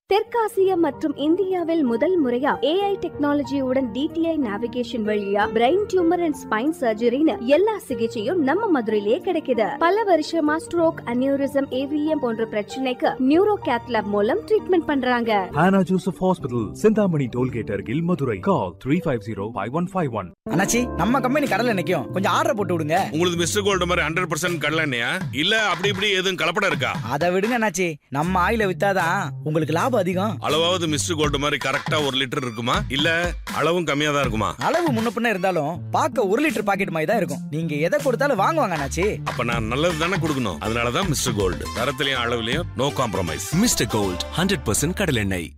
தெற்காசியா மற்றும் இந்தியாவில் முதல் முறையா ஏஐ டெக்னாலஜியுடன் டிடிஐ நேவிகேஷன் வழியா பிரெயின் டியூமர் அண்ட் ஸ்பைன் சர்ஜரின்னு எல்லா சிகிச்சையும் நம்ம மதுரையிலேயே கிடைக்குது பல வருஷமா ஸ்ட்ரோக் அனியூரிசம் ஏவிஎம் போன்ற பிரச்சனைக்கு நியூரோ கேத்லாப் மூலம் ட்ரீட்மெண்ட் பண்றாங்க Hannah Joseph Hospital, Sindhamani Tollgate Argil, Madurai. Call 350-5151. அண்ணாச்சி நம்ம கம்பெனி கடல்ல நிக்கும் கொஞ்சம் ஆர்டர் போட்டு விடுங்க உங்களுக்கு மிஸ்டர் கோல்டு மாதிரி ஹண்ட்ரட் பர்சன்ட் கடலண்ணையா இல்ல அப்படி இப்படி எதுவும் கலப்படம் இருக்கா அதை விடுங்க அண்ணாச்சி நம்ம ஆயில வித்தாதான் உங்களுக்கு லாபம் அதிகம் அளவாவது மிஸ்டர் கோல்டு மாதிரி கரெக்டா ஒரு லிட்டர் இருக்குமா இல்ல அளவும் கம்மியா தான் இருக்குமா அளவு முன்ன பின்ன இருந்தாலும் பார்க்க ஒரு லிட்டர் பாக்கெட் மாதிரி தான் இருக்கும் நீங்க எதை கொடுத்தாலும் வாங்குவாங்க அண்ணாச்சி அப்ப நான் நல்லது தானே கொடுக்கணும் அதனாலதான் மிஸ்டர் கோல்டு தரத்திலையும் அளவுலயும் no compromise mister gold hundred percent கடலெண்ணெய்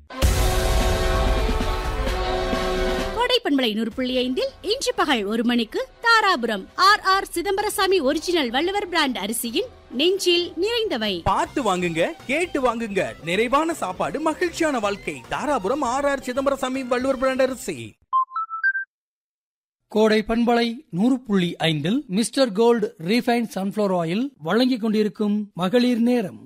கோடை பண்பலை நூறு புள்ளி ஐந்தில் இன்று பகல் ஒரு மணிக்கு Dharapuram R R Chidambarasamy original Valluvar brand அரிசியின் நெஞ்சில் நிறைந்தவை பார்த்து வாங்குங்க கேட்டு வாங்குங்க நிறைவான சாப்பாடு மகிழ்ச்சியான வாழ்க்கை Dharapuram R R Chidambarasamy Valluvar brand அரிசி கோடை பண்பலை நூறு புள்ளி ஐந்தில் mister gold refine sunflower oil வழங்கிக் கொண்டிருக்கும் மகளிர் நேரம்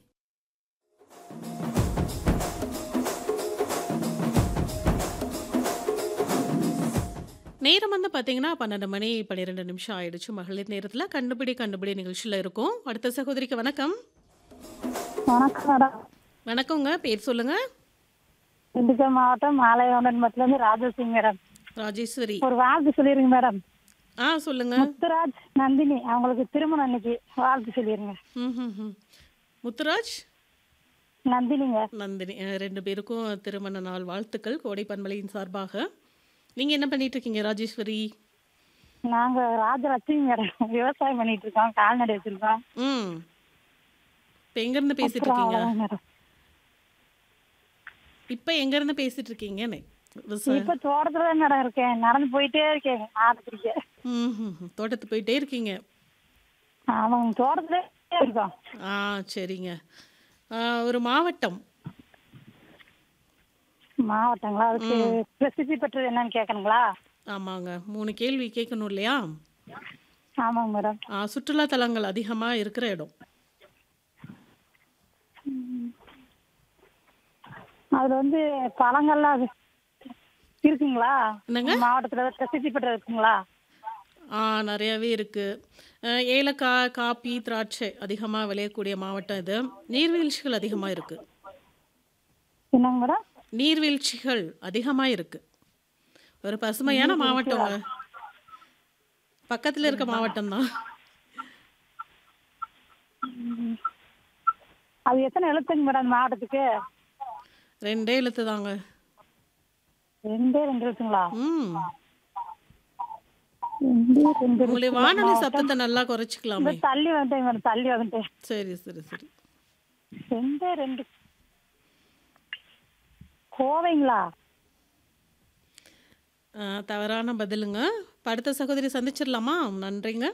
நேரம் வந்து பார்த்தீங்கன்னா பன்னெண்டு மணி பன்னிரெண்டு நிமிஷம் ஆயிடுச்சு மகளிர் நேரத்தில் கண்டுபிடி கண்டுபிடி நிகழ்ச்சியில் இருக்கும் அடுத்த சகோதரிக்கு வணக்கம் வணக்கம் மேடம் வணக்கங்க பேர் சொல்லுங்க திண்டுக்கல் மாவட்டம் மாலையவனன்பட்டில இருந்து ராஜசிங் மேடம் ராஜேஸ்வரி ஒரு வாழ்த்து சொல்லிருங்க மேடம் ஆ சொல்லுங்க முத்துராஜ் நந்தினி அவங்களுக்கு திருமணம் அன்னைக்கு வாழ்த்து சொல்லிருங்க ம், ம், ம். முத்துராஜ் நந்தினிங்க நந்தினி அஹ், ரெண்டு பேருக்கும் திருமண நாள் வாழ்த்துக்கள் கோடை பண்பலையின் சார்பாக நீங்கள் என்ன பண்ணிட்டு இருக்கீங்க ராஜேஸ்வரி நாங்க ராஜலட்சுமி மேடம் விவசாயம் பண்ணிட்டு இருக்கோம் கால்நடை வச்சிருக்கோம் ம் இப்போ எங்கேருந்து பேசிட்டு அப்புறம் இருக்கீங்க அவ்வளவுதான் மேடம் இப்போ எங்கேருந்து பேசிட்டு இருக்கீங்கன்னு விவசாயம் இப்ப தோட்டத்துல தான் மேடம் இருக்கேன் நடந்து போயிட்டே இருக்கேன் ஆடு பிடிக்க ம் ம், ம். தோட்டத்து போயிட்டே இருக்கீங்க ஆமாங்க தோட்டத்துல இருக்கோம் ஆ சரிங்க ஆ, ஒரு மாவட்டம் மாவட்டங்களா அதுக்கு பிரசித்தி பெற்றது என்னன்னு கேட்கணுங்களா ஆமாங்க மூணு கேள்வி கேட்கணும் இல்லையா ஆமாங்க மேடம் ஆ, சுற்றுலா தலங்கள் அதிகமாக இருக்கிற இடம் அதுல வந்து பழங்கள்லாம் அது இருக்குங்களா என்னங்க? மாவட்டத்துல பிரசித்தி பெற்றது இருக்குங்களா ஆ நிறையாவே இருக்குது ஏலக்காய் காப்பி திராட்சை அதிகமாக விளையக்கூடிய மாவட்டம் இது நீர்வீழ்ச்சிகள் அதிகமாக இருக்குது என்னங்க மேடம் நீர்வீழ்ச்சிகள் அதிகமாக இருக்குது ஒரு பசுமையான மாவட்டங்க பக்கத்தில் இருக்க மாவட்டம் தான் அது எத்தனை எழுத்துங்க மேடம் மாவட்டத்துக்கு ரெண்டே எழுத்து தாங்க ரெண்டே ரெண்டு எழுத்துங்களா ம் ரெண்டே ரெண்டு உங்களுடைய எழுத்து. வானொலி மாவட்டம். சத்தத்தை நல்லா குறைச்சிக்கலாமே இந்த தள்ளி வந்துட்டேன் மேடம் தள்ளி வந்துட்டேன் சரி சரி சரி ரெண்டே ரெண்டு கோவைங்களா ஆ, தவறான பதிலுங்க இப்ப அடுத்த சகோதரி சந்திச்சிடலாமா நன்றிங்க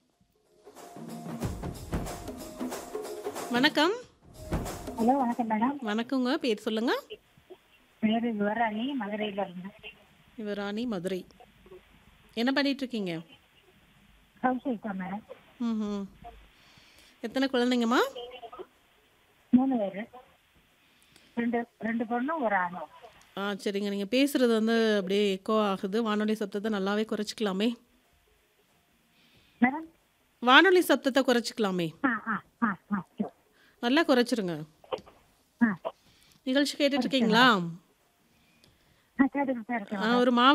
வணக்கம் ஹலோ வணக்கம் மேடம் வணக்கங்க பேர் சொல்லுங்க பேரு யுவராணி மதுரையில இருந்தேன் இவராணி மதுரை என்ன பண்ணிட்டு இருக்கீங்க ஹவுஸ் ஒய்ஃபா மேடம் ம் எத்தனை குழந்தைங்கம்மா மூணு பேரு ரெண்டு ரெண்டு பொண்ணும் ஒரு ஆணும் ஆ சரிங்க நீங்கள் பேசுகிறது வந்து அப்படியே எக்கோ ஆகுது வானொலி சத்தத்தை நல்லாவே குறைச்சிக்கலாமே மேடம் வானொலி சத்தத்தை குறைச்சிக்கலாமே ஆ ஆ ஆ ஆ சரி. நல்லா குறைச்சிருங்க ஆ நிகழ்ச்சி கேட்டுட்டு இருக்கீங்களா ஆ கேட்டுக்கிட்டு தான் இருக்கேன் ஆ, ஒரு மா